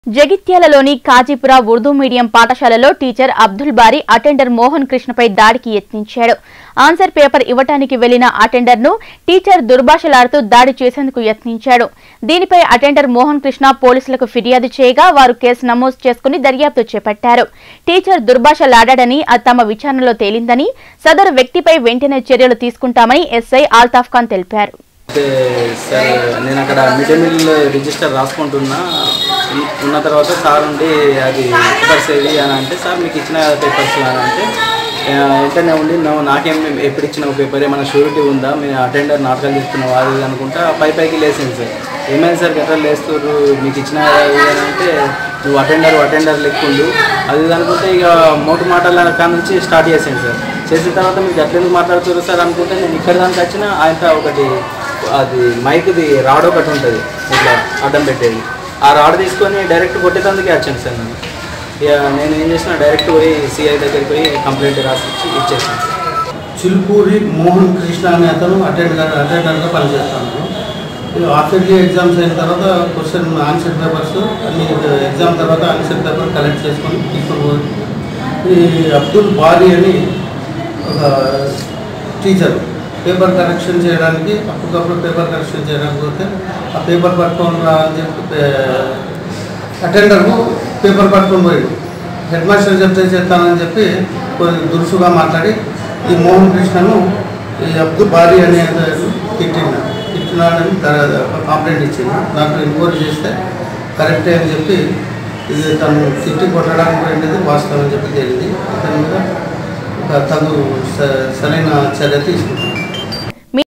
జగిత్యాలలోని Kazipura Urdu medium పాఠశాలలో teacher Abdul Bari attender Mohan కృష్ణపై దాడికి యత్నించాడు answer paper ఇవ్వటానికి వెళ్లిన అటెండర్ ను టీచర్ దుర్భాషలాడుతూ దాడి చేసేందుకు యత్నించాడు దీనిపై అటెండర్ మోహన్ కృష్ణ పోలీసులకు ఫిర్యాదు చేయగా వారు కేసు నమోదు చేసుకుని దర్యాప్తు చేపట్టారు టీచర్ దుర్భాషలాడాడని అది తమ విచారణలో తేలిందని సదరు వ్యక్తిపై వెంటనే చర్యలు తీసుకుంటామని ఎస్ఐ ఆల్తాఫ్ ఖాన్ తెలిపారు అయితే సార్ నేను అక్కడ మిడ్ డే మీల్ రిజిస్టర్ రాసుకుంటున్నా ఉన్- ఉన్న తర్వాత సార్ ఉండి అది పేపర్స్ ఏవి అని అంటే సార్ మీకు ఇచ్చిన పేపర్స్ అని అంటే ఆ, వెంటనే ఉండి నువ్వు నాకేం ఎప్పుడు ఇచ్చిన పేపర్ ఏమైనా షూరిటీ ఉందా మీరు అటెండర్ నాటకాలు చెప్తున్నావు అది ఇది అనుకుంటా పై పైకి లేసింది సార్ ఏమైంది సార్ గట్రా లేస్తున్నారు మీకు ఇచ్చిన అది అని అంటే నువ్వు అటెండర్ అటెండర్ లెక్కుండు అది ఇది అనుకుంటే ఇక మోటు మాటల కాడ నుంచి స్టార్ట్ చేసాను సార్ చేసిన తర్వాత మీరు ఎట్లెందుకు మాట్లాడుతున్నారు సార్ అనుకుంటే నేను ఇక్కడ దానికి వచ్చిన ఆయన ఒకటి అది మైక్ది రాడ్ ఒకటి ఉంటుంది ఇట్లా అడ్డం పెట్టేది ఆ రాడ్ తీసుకొని డైరెక్ట్ కొట్టేటందుకే వచ్చాను సార్ నేను ఇక నేను ఏం చేసిన డైరెక్ట్ పోయి సిఐ దగ్గరికి పోయి కంప్లైంట్ రాసి ఇచ్చి ఇచ్చేసాను సార్ చిలుకూరి మోహన్ కృష్ణ అనే అతను అటెండర్ అటెండర్గా పనిచేస్తాను ఆఫ్టర్లీ ఎగ్జామ్స్ అయిన తర్వాత క్వశ్చన్ ఆన్సర్ పేపర్స్ అన్ని ఎగ్జామ్ తర్వాత ఆన్సర్ పేపర్ కలెక్ట్ చేసుకొని తీసుకొని పోయి ఈ అబ్దుల్ బారీ అని ఒక టీచర్ పేపర్ కరెక్షన్ చేయడానికి అప్పటికప్పుడు పేపర్ కరెక్షన్ చేయడానికి పోతే ఆ పేపర్ పట్టుకొని రా అని చెప్పి అటెండర్కు పేపర్ పట్టుకొని పోయాడు హెడ్ మాస్టర్ చెప్తే చేస్తానని చెప్పి కొంచెం దురుసుగా మాట్లాడి ఈ మోహన్ కృష్ణను ఈ అబ్దుల్ బారీ అనే అతను తిట్టిన తిట్టినాడని కంప్లైంట్ ఇచ్చింది నాకు ఎంక్వైరీ చేస్తే కరెక్టే అని చెప్పి ఇది తను తిట్టి కొట్టడానికి పోయినది వాస్తవం అని చెప్పి తెలియదు అతని మీద ఒక తగు స- సరైన చర్య తీసుకుంటుంది